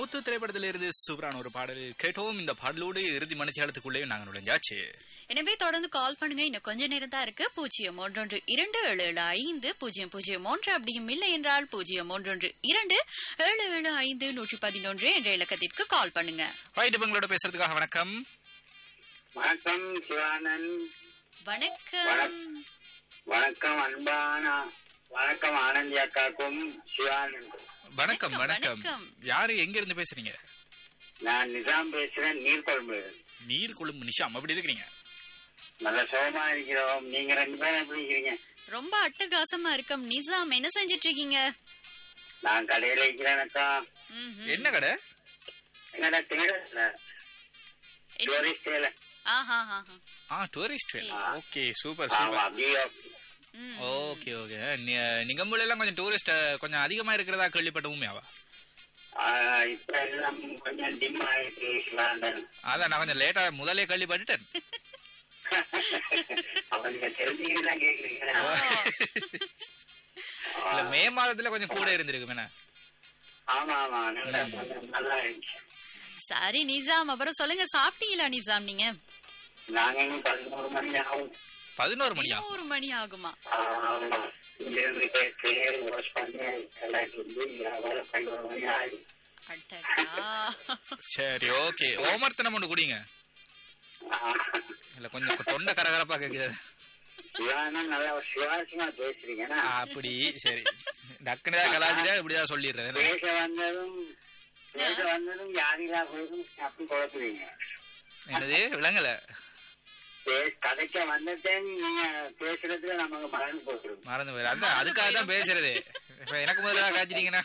முத்து திரைப்படத்தில் இருந்து சூப்பரான ஒரு பாடல் கேட்டோம் இந்த பாடலோடு இறுதி மனுஷியாலத்துக்குள்ளேயும் நாங்க நுழைஞ்சாச்சு எனவே தொடர்ந்து கால் பண்ணுங்க இன்னும் கொஞ்ச நேரம் தான் இருக்கு பூஜ்ஜியம் ஒன்றொன்று இரண்டு ஏழு ஏழு ஐந்து பூஜ்ஜியம் பூஜ்ஜியம் ஒன்று அப்படியும் இல்லை என்றால் பூஜ்ஜியம் ஒன்றொன்று இரண்டு ஏழு ஏழு ஐந்து நூற்றி பதினொன்று என்ற இலக்கத்திற்கு கால் பண்ணுங்க ரைட் இப்ப உங்களோட பேசுறதுக்காக வணக்கம் வணக்கம் சிவானன் வணக்கம் வணக்கம் அன்பான வணக்கம் ஆனந்தி அக்காக்கும் சிவானனுக்கும் வணக்கம் வணக்கம், வணக்கம் வணக்கம். யாரு எங்க இருந்து பேசுறீங்க நான் நிசாம் பேசுறேன் நீர்கொழும்பு நீர் கொழும்பு நிஷாம் அப்படி இருக்கிறீங்க நல்ல சுகமா இருக்கிறோம் நீங்க ரெண்டு பேரும் எப்படி இருக்கிறீங்க ரொம்ப அட்டகாசமா இருக்கும் நிசாம் என்ன செஞ்சிட்டு இருக்கீங்க நான் கடையில இருக்கிறேன் அக்கா ம்ஹும். என்ன கடை என்னடா தேடல என்ன? டூரிஸ்ட் வேலை ஆஹா ஆஹா ஆ டூரிஸ்ட் ஓகே சூப்பர் ஆமா சூப்பர் அப்படியே ம். ஓகே ஓகே நிகம்புல எல்லாம் கொஞ்சம் டூரிஸ்ட் கொஞ்சம் அதிகமா இருக்கிறதா கேள்விப்பட்ட உண்மையாவா ஆ, இப்ப எல்லாம் கொஞ்சம் டிம் ஆயிட்டு சிவானன் அதான் நான் கொஞ்சம் லேட்டா முதலே கேள்விப்பட்டுட்டேன் அவங்க தெரிஞ்சுக்கிட்டு தான் கேக்குறீங்க இல்ல மே மாதத்துல கொஞ்சம் கூட இருந்திருக்கு என்ன ஆமா ஆமா நல்லா நல்லா இருந்துச்சு சரி நிசாம் அப்புறம் சொல்லுங்க சாப்பிட்டீங்களா நிசாம் நீங்க நாங்க இன்னும் பதினோரு மணி ஆகும் பதினோரு மணியா ஒரு மணி ஆகுமா ஆமா இங்கிருந்து பேர் வாஷ் பண்ணி எல்லாம் சொல்லி வேலை பதினோரு மணி ஆகும் அடடா. சரி ஓகே ஓமர்த்தனம் ஒண்ணு குடிங்க இல்ல கொஞ்சம் தொண்டை கரகரப்பா கேக்குது சிவானா நல்லா சுவாரஸ்யமா பேசுறீங்கன்னா அப்படி சரி டக்குனு தான் கலாச்சிட்டா இப்படிதான் சொல்லிடுறேன் என்ன? பேச வந்ததும் பேச வந்ததும் யாரிலா போயதும் அப்படி குழப்புறீங்க என்னது விளங்கல பேச கதைக்க வந்ததே நீங்க பேசுறதுல நமக்கு மறந்து போட்டுரும் மறந்து போயிரு அதான் அதுக்காக தான் பேசுறது இப்ப எனக்கு முதல்ல காய்ச்சிட்டீங்கன்னா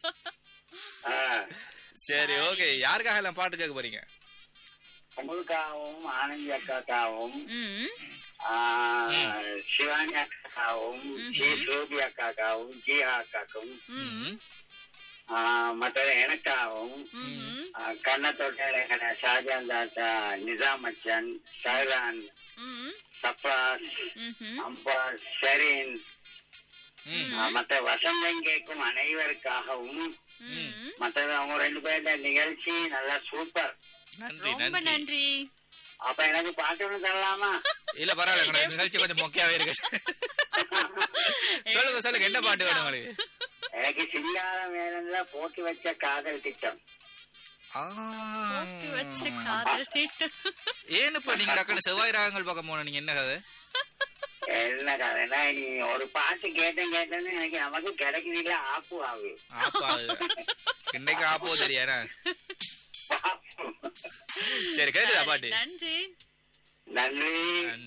சரி ஓகே யாருக்காக எல்லாம் பாட்டு கேட்க போறீங்க உங்களுக்காகவும் ஆனந்தி அக்காக்காகவும் ம். ஆஹ், சிவானி அக்காக்காகவும் ஜி சோபி அக்காக்காவும் ஜிஹா அக்காக்கும் ம். ஆஹ், மற்ற எனக்காகவும் ம். ஆஹ், கண்ணத்தொட்டை ஷாஜான் தாத்தா நிசாம் அச்சன் ஷஹரான் ம். சப்ராஸ் ம்ஹும். அம்பாஸ் ஷெரீன் ம். ஆஹ், மற்ற வசந்தம் கேட்கும் அனைவருக்காகவும் ம். மற்றது அவங்க ரெண்டு பேருடைய நிகழ்ச்சி நல்லா சூப்பர் நன்றி ரொம்ப நன்றி நன்றி அப்ப எனக்கு பாட்டு ஒண்ணு தரலாமா இல்ல பரவாயில்ல என்னோட நிகழ்ச்சி கொஞ்சம் மொக்கையாவே இருக்கு சொல்லுங்க சொல்லுங்க என்ன பாட்டு வேணும் உங்களுக்கு எனக்கு சிங்காரம் வேணும்ல போட்டு வச்ச காதல் திட்டம் ஆ. போட்டு வச்ச காதல் திட்டம். ஏன் இப்ப நீங்க டக்குனு செவ்வாய் ராகங்கள் பக்கம் போன நீங்க என்ன கதை என்ன கதைனா நீ ஒரு பாட்டு கேட்டேன் கேட்டேன்னு எனக்கு நமக்கு கிடைக்கிறீங்களா ஆப்பு ஆகு ஆப்பா இன்னைக்கு ஆப்போ தெரியாதா சரி கேக்குதா பாட்டு நன்றி நன்றி